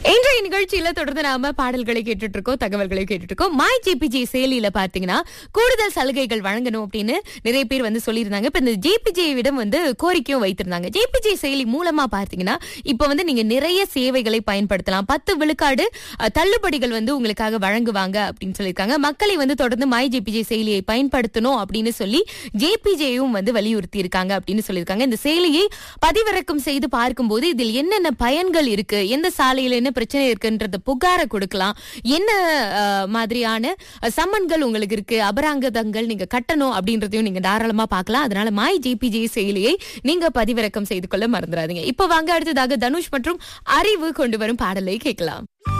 இன்றைய நிகழ்ச்சியில தொடர்ந்து நாம பாடல்களை கேட்டுட்டு இருக்கோம் தகவல்களை கேட்டுட்டு இருக்கோம் மாய் ஜேபிஜி செயலியில பாத்தீங்கன்னா கூடுதல் சலுகைகள் வழங்கணும் அப்படின்னு நிறைய பேர் வந்து சொல்லியிருந்தாங்க இப்ப இந்த ஜேபிஜே விடம் வந்து கோரிக்கையும் வைத்திருந்தாங்க ஜேபிஜே செயலி மூலமா பார்த்தீங்கன்னா இப்ப வந்து நீங்க நிறைய சேவைகளை பயன்படுத்தலாம் பத்து விழுக்காடு அஹ், தள்ளுபடிகள் வந்து உங்களுக்காக வழங்குவாங்க அப்படின்னு சொல்லியிருக்காங்க மக்களை வந்து தொடர்ந்து மாய் ஜேபிஜே செயலியை பயன்படுத்தணும் அப்படின்னு சொல்லி ஜேபிஜேயும் வந்து வலியுறுத்தி இருக்காங்க அப்படின்னு சொல்லியிருக்காங்க இந்த செயலியை பதிவிறக்கம் செய்து பார்க்கும்போது இதில் என்னென்ன பயன்கள் இருக்கு எந்த சாலையில என்ன பிரச்சனை இருக்குன்றத புகாரை கொடுக்கலாம் என்ன அஹ், மாதிரியான அஹ், சம்மன்கள் உங்களுக்கு இருக்கு அபராங்கதங்கள் நீங்க கட்டணும் அப்படின்றதையும் நீங்க தாராளமா பார்க்கலாம் அதனால மாய் ஜேபிஜே செயலியை நீங்க பதிவிறக்கம் செய்து கொள்ள மறந்துடாதீங்க இப்ப வாங்க அடுத்ததாக தனுஷ் மற்றும் அறிவு கொண்டு வரும் பாடலை கேட்கலாம்